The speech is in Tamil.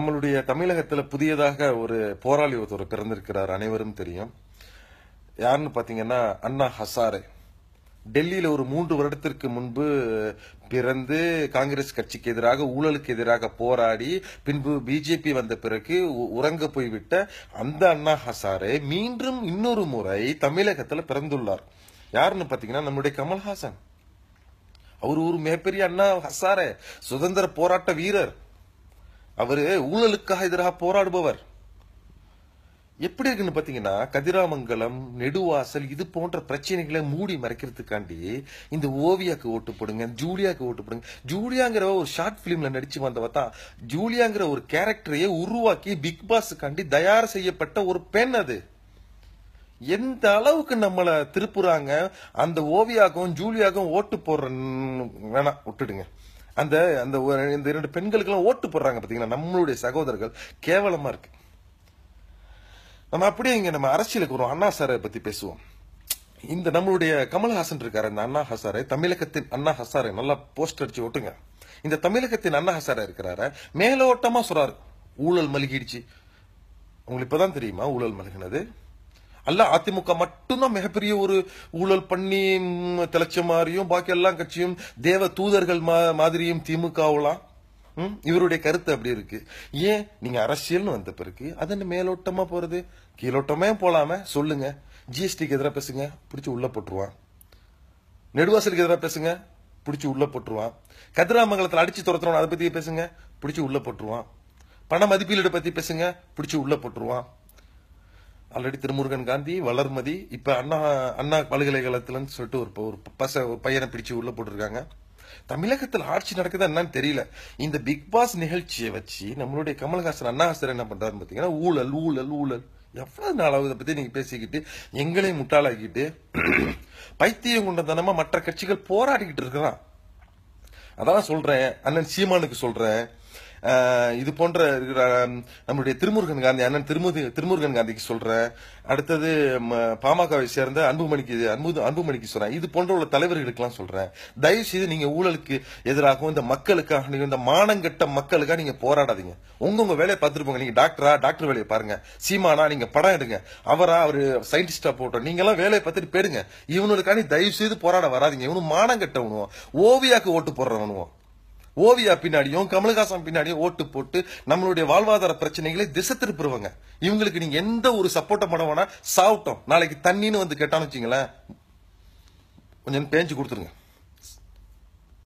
நம்மளுடைய தமிழகத்துல புதியதாக ஒரு போராளி ஒருத்தர் பிறந்திருக்கிறார் அனைவரும் தெரியும் யாருன்னு பாத்தீங்கன்னா அண்ணா ஹசாரே டெல்லியில ஒரு மூன்று வருடத்திற்கு முன்பு பிறந்து காங்கிரஸ் கட்சிக்கு எதிராக ஊழலுக்கு எதிராக போராடி பின்பு பிஜேபி வந்த பிறகு உ- உறங்க போய்விட்ட அந்த அண்ணா ஹசாரே மீண்டும் இன்னொரு முறை தமிழகத்துல பிறந்துள்ளார் யாருன்னு பாத்தீங்கன்னா நம்முடைய கமல்ஹாசன் அவர் ஒரு மிகப்பெரிய அண்ணா ஹசாரே சுதந்திர போராட்ட வீரர் அவரு ஊழலுக்காக எதிராக போராடுபவர் எப்படி இருக்குன்னு பாத்தீங்கன்னா கதிராமங்கலம் நெடுவாசல் இது போன்ற பிரச்சனைகளை மூடி மறைக்கிறதுக்காண்டி இந்த ஓவியாக்கு ஓட்டு போடுங்க ஜூலியாக்கு ஓட்டு போடுங்க ஜூலியாங்கிற ஒரு ஷார்ட் பிலிம்ல நடிச்சு வந்தவ தான் ஜூலியாங்கிற ஒரு கேரக்டரையே உருவாக்கி பிக் பாஸுக்காண்டி தயார் செய்யப்பட்ட ஒரு பெண் அது எந்த அளவுக்கு நம்மள திருப்புறாங்க அந்த ஓவியாக்கும் ஜூலியாக்கும் ஓட்டு போடுற வேணாம் விட்டுடுங்க அந்த அந்த ஒரு- இந்த இரண்டு பெண்களுக்கு எல்லாம் ஓட்டு போடுறாங்க பாத்தீங்கன்னா நம்மளுடைய சகோதரர்கள் கேவலமா இருக்கு நம்ம அப்படியே இங்க நம்ம அரசியலுக்கு வரும் அண்ணா சாரை பத்தி பேசுவோம் இந்த நம்மளுடைய கமல்ஹாசன் இருக்காரு இந்த அண்ணா ஹசாரை தமிழகத்தின் அண்ணா ஹசாரை நல்லா போஸ்ட் அடிச்சு ஓட்டுங்க இந்த தமிழகத்தின் அண்ணா ஹசாரை இருக்கிறார மேலோட்டமா சொல்றாரு ஊழல் மலிகிடுச்சு உங்களுக்கு இப்பதான் தெரியுமா ஊழல் மல்கினது அல்ல அதிமுக மட்டும்தான் மிகப்பெரிய ஒரு ஊழல் பண்ணி ம், திளைச்ச மாதிரியும் பாக்கி எல்லா கட்சியும் தேவ தூதர்கள் மா- மாதிரியும் திமுகவெல்லாம் ம், இவருடைய கருத்து அப்படி இருக்கு ஏன் நீங்க அரசியல்னு வந்த பிறகு அது மேலோட்டமா போறது கீழோட்டமே போலாம சொல்லுங்க ஜிஎஸ்டிக்கு எதிராக பேசுங்க பிடிச்சி உள்ள போட்டுருவான் நெடுவாசலுக்கு எதிராக பேசுங்க பிடிச்சி உள்ள போட்டுருவான் கதிராமங்கலத்தில் அடிச்சு துரத்துறோம் அதை பத்தி பேசுங்க பிடிச்சி உள்ள போட்டுருவான் பண மதிப்பீடு பத்தி பேசுங்க பிடிச்சி உள்ள போட்டுருவான் ஆல்ரெடி திருமுருகன் காந்தி வளர்மதி இப்ப அண்ணா அண்ணா பல்கலைக்கழகத்துலன்னு சொல்லிட்டு ஒரு ப- ஒரு பச ஒரு பையனை பிடிச்சு உள்ள போட்டிருக்காங்க தமிழகத்தில் ஆட்சி நடக்குதா என்னன்னு தெரியல இந்த பிக் பாஸ் நிகழ்ச்சியை வச்சு நம்மளுடைய கமல்ஹாசன் அண்ணாஹாசன் என்ன பண்றாருன்னு பாத்தீங்கன்னா ஊழல் ஊழல் ஊழல் எவ்வளவு நாளாவது இதை பத்தி நீங்க பேசிக்கிட்டு எங்களையும் முட்டாளாக்கிட்டு பைத்தியம் கொண்டதனமா மற்ற கட்சிகள் போராடிக்கிட்டு இருக்கிறான் அதான் சொல்றேன் அண்ணன் சீமானுக்கு சொல்றேன் அஹ், இது போன்ற இருக்கிற அஹ், நம்மளுடைய திருமுருகன் காந்தி அண்ணன் திருமுதி திருமுருகன் காந்திக்கு சொல்றேன் அடுத்தது ம, பாமகவை சேர்ந்த அன்புமணிக்கு அன்பு அன்புமணிக்கு சொல்றேன் இது போன்ற உள்ள தலைவர்களுக்கெல்லாம் சொல்றேன் தயவு செய்து நீங்க ஊழலுக்கு எதிராகவும் இந்த மக்களுக்காக நீங்க இந்த மானங்கட்ட மக்களுக்காக நீங்க போராடாதீங்க உங்க உங்க வேலையை பார்த்துட்டு போங்க நீங்க டாக்டரா டாக்டர் வேலையை பாருங்க சீமானா நீங்க படம் எடுங்க அவரா அவரு சயின்டிஸ்டா போட்டோம் நீங்க எல்லாம் வேலையை பார்த்துட்டு போயிடுங்க இவனுக்காண்டி தயவு செய்து போராட வராதீங்க இவனு மானங்கட்டவனுவோம் ஓவியாக்கு ஓட்டு போடுறவனுவோம் ஓவியா பின்னாடியும் கமலஹாசன் பின்னாடியும் ஓட்டு போட்டு நம்மளுடைய வாழ்வாதார பிரச்சனைகளை திசை திருப்புருவாங்க இவங்களுக்கு நீங்க எந்த ஒரு சப்போர்ட்டை பண்ண வேணா சாப்பிட்டோம் நாளைக்கு தண்ணின்னு வந்து கேட்டான்னு வச்சுங்களேன் கொஞ்சம் பேஞ்சு கொடுத்துருங்க